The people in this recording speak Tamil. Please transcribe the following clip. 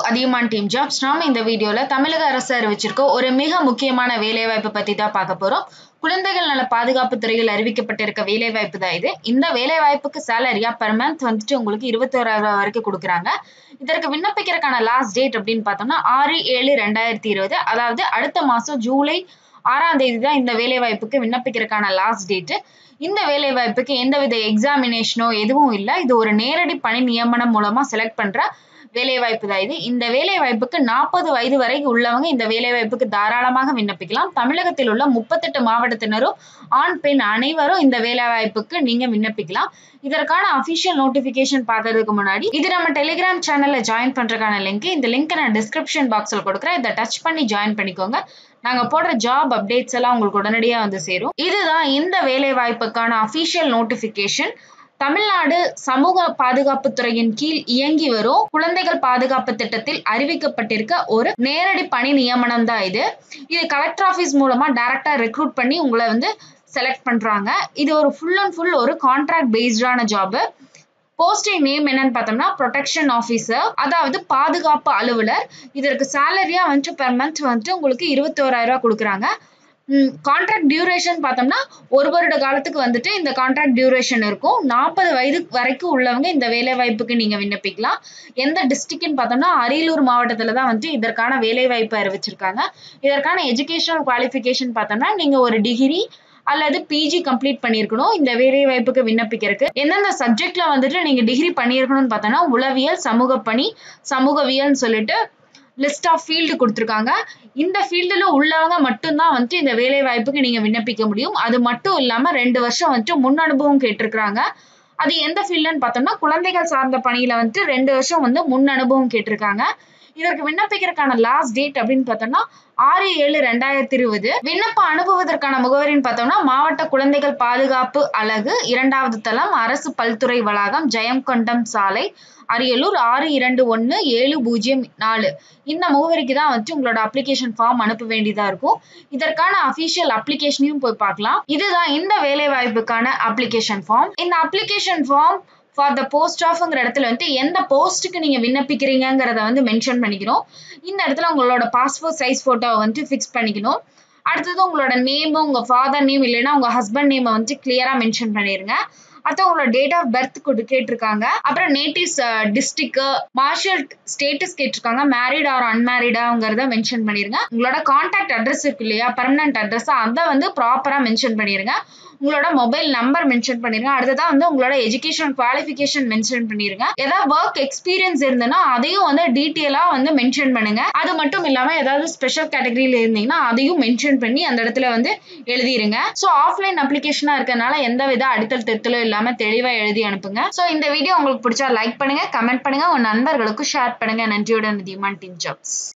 அதிகமான டீம் ஜாப்ஸ் நாம இந்த வீடியோல தமிழக அரசு அறிவிச்சிருக்க ஒரு மிக முக்கியமான வேலைவாய்ப்பு பத்தி தான் பார்க்க போறோம் குழந்தைகள் நல பாதுகாப்பு துறையில் அறிவிக்கப்பட்டிருக்க வேலைவாய்ப்பு தான் இது இந்த வேலைவாய்ப்புக்கு சேலரியா பர் மந்த் வந்துட்டு உங்களுக்கு இருபத்தோராயிரம் ரூபாய் வரைக்கும் கொடுக்குறாங்க இதற்கு விண்ணப்பிக்கிறதுக்கான லாஸ்ட் டேட் அப்படின்னு பார்த்தோம்னா ஆறு ஏழு ரெண்டாயிரத்தி இருபது அதாவது அடுத்த மாசம் ஜூலை ஆறாம் தேதி தான் இந்த வேலைவாய்ப்புக்கு விண்ணப்பிக்கிறதுக்கான லாஸ்ட் டேட்டு இந்த வேலைவாய்ப்புக்கு எந்தவித எக்ஸாமினேஷனோ எதுவும் இல்லை இது ஒரு நேரடி பணி நியமனம் மூலமா செலக்ட் பண்ற வேலைவாய்ப்பு தான் இது இந்த வேலைவாய்ப்புக்கு நாற்பது வயது வரை உள்ளவங்க இந்த வேலைவாய்ப்புக்கு தாராளமாக விண்ணப்பிக்கலாம் தமிழகத்தில் உள்ள முப்பத்தெட்டு மாவட்டத்தினரும் ஆண் பெண் அனைவரும் இந்த வேலைவாய்ப்புக்கு நீங்க விண்ணப்பிக்கலாம் இதற்கான அபிஷியல் நோட்டிபிகேஷன் பார்க்கறதுக்கு முன்னாடி இது நம்ம டெலிகிராம் சேனல்ல ஜாயின் பண்றதுக்கான லிங்க் இந்த லிங்க் நான் டிஸ்கிரிப்ஷன் பாக்ஸ்ல கொடுக்குறேன் இதை டச் பண்ணி ஜாயின் பண்ணிக்கோங்க நாங்க போடுற ஜாப் அப்டேட்ஸ் எல்லாம் உங்களுக்கு உடனடியா வந்து சேரும் இதுதான் இந்த வேலை வாய்ப்புக்கான அபிஷியல் நோட்டிபிகேஷன் தமிழ்நாடு சமூக பாதுகாப்பு துறையின் கீழ் இயங்கி வரும் குழந்தைகள் பாதுகாப்பு திட்டத்தில் அறிவிக்கப்பட்டிருக்க ஒரு நேரடி பணி நியமனம் தான் இது இது கலெக்டர் ஆஃபீஸ் மூலமா டைரக்டா ரெக்ரூட் பண்ணி உங்களை வந்து செலக்ட் பண்றாங்க இது ஒரு ஃபுல் அண்ட் ஃபுல் ஒரு கான்ட்ராக்ட் பேஸ்டான ஜாப் போஸ்டிங் நேம் என்னன்னு பார்த்தோம்னா ப்ரொடெக்ஷன் ஆஃபீஸர் அதாவது பாதுகாப்பு அலுவலர் இதற்கு சேலரியா வந்துட்டு பெர் மந்த் வந்துட்டு உங்களுக்கு இருபத்தோராயிரம் ரூபாய் கொடுக்குறாங்க கான்ட்ராக்ட் டியூரேஷன் பார்த்தோம்னா ஒரு வருட காலத்துக்கு வந்துட்டு இந்த கான்ட்ராக்ட் டியூரேஷன் இருக்கும் நாற்பது வயது வரைக்கும் உள்ளவங்க இந்த வேலை வாய்ப்புக்கு நீங்க விண்ணப்பிக்கலாம் எந்த டிஸ்ட்ரிக்ட்னு பார்த்தோம்னா அரியலூர் மாவட்டத்துல தான் வந்துட்டு இதற்கான வேலை வாய்ப்பு அறிவிச்சிருக்காங்க இதற்கான எஜுகேஷனல் குவாலிஃபிகேஷன் பார்த்தோம்னா நீங்க ஒரு டிகிரி அல்லது பிஜி கம்ப்ளீட் பண்ணியிருக்கணும் இந்த வேலை வாய்ப்புக்கு விண்ணப்பிக்கிறதுக்கு எந்தெந்த சப்ஜெக்ட்ல வந்துட்டு நீங்க டிகிரி பண்ணியிருக்கணும்னு பார்த்தோம்னா உளவியல் சமூக பணி சமூகவியல்னு சொல்லிட்டு லிஸ்ட் ஆஃப் ஃபீல்டு கொடுத்துருக்காங்க இந்த ஃபீல்டில் உள்ளவங்க மட்டும்தான் வந்துட்டு இந்த வேலை வாய்ப்புக்கு நீங்கள் விண்ணப்பிக்க முடியும் அது மட்டும் இல்லாமல் ரெண்டு வருஷம் வந்துட்டு முன் அனுபவம் கேட்டிருக்கிறாங்க அது எந்த ஃபீல்டுன்னு பார்த்தோம்னா குழந்தைகள் சார்ந்த பணியில வந்துட்டு ரெண்டு வருஷம் வந்து முன் அனுபவம் கேட்டிருக்காங்க இதற்கு விண்ணப்பிக்கிறதுக்கான லாஸ்ட் டேட் அப்படின்னு பார்த்தோம்னா ஆறு ஏழு ரெண்டாயிரத்தி இருபது விண்ணப்பம் அனுப்புவதற்கான முகவரின்னு பார்த்தோம்னா மாவட்ட குழந்தைகள் பாதுகாப்பு அலகு இரண்டாவது தளம் அரசு பல்துறை வளாகம் ஜெயங்கொண்டம் சாலை அரியலூர் ஆறு இரண்டு ஒன்று ஏழு பூஜ்ஜியம் நாலு இந்த முகவரிக்கு தான் வச்சு உங்களோட அப்ளிகேஷன் ஃபார்ம் அனுப்ப வேண்டியதா இருக்கும் இதற்கான அபிஷியல் அப்ளிகேஷனையும் போய் பார்க்கலாம் இதுதான் இந்த வேலை வாய்ப்புக்கான அப்ளிகேஷன் ஃபார்ம் இந்த application form for the post ஆஃப்ங்கிற இடத்துல வந்துட்டு எந்த போஸ்ட்டுக்கு நீங்க விண்ணப்பிக்கிறீங்கிறத வந்து மென்ஷன் பண்ணிக்கணும் இந்த இடத்துல உங்களோட பாஸ்போர்ட் சைஸ் போட்டோவை வந்து ஃபிக்ஸ் பண்ணிக்கணும் அடுத்தது உங்களோட நேம் உங்க ஃபாதர் நேம் இல்லைன்னா உங்க ஹஸ்பண்ட் நேமை வந்து கிளியரா மென்ஷன் பண்ணிருங்க அடுத்து உங்களோட டேட் ஆஃப் பர்த் கொடு கேட்டிருக்காங்க அப்புறம் நேட்டிவ்ஸ் டிஸ்ட்ரிக்ட் மார்ஷியல் ஸ்டேட்டஸ் கேட்டிருக்காங்க மேரிட் ஆர் அன்மேரிடாங்கிறத மென்ஷன் பண்ணிருங்க உங்களோட கான்டாக்ட் அட்ரஸ் இருக்கு இல்லையா பர்மனன்ட் அட்ரஸ் அதை வந்து ப்ராப்பரா மென்ஷன் பண்ணிருங்க உங்களோட மொபைல் நம்பர் மென்ஷன் பண்ணிருங்க அடுத்ததா வந்து உங்களோட எஜுகேஷன் குவாலிஃபிகேஷன் மென்ஷன் பண்ணிருங்க ஏதாவது ஒர்க் எக்ஸ்பீரியன்ஸ் இருந்ததுன்னா அதையும் வந்து டீட்டெயிலா வந்து மென்ஷன் பண்ணுங்க அது மட்டும் இல்லாம ஏதாவது ஸ்பெஷல் கேட்டகரியில இருந்தீங்கன்னா அதையும் மென்ஷன் பண்ணி அந்த இடத்துல வந்து எழுதிருங்க ஸோ ஆஃப்லைன் அப்ளிகேஷனா இருக்கனால எந்த வித அடித்தல் திருத்தலும் இல்லாம தெளிவா எழுதி அனுப்புங்க ஸோ இந்த வீடியோ உங்களுக்கு பிடிச்சா லைக் பண்ணுங்க கமெண்ட் பண்ணுங்க உங்க நண்பர்களுக்கும் ஷேர் பண்ணுங்க நன்றியுடன் திமான் டீம் ஜாப்ஸ்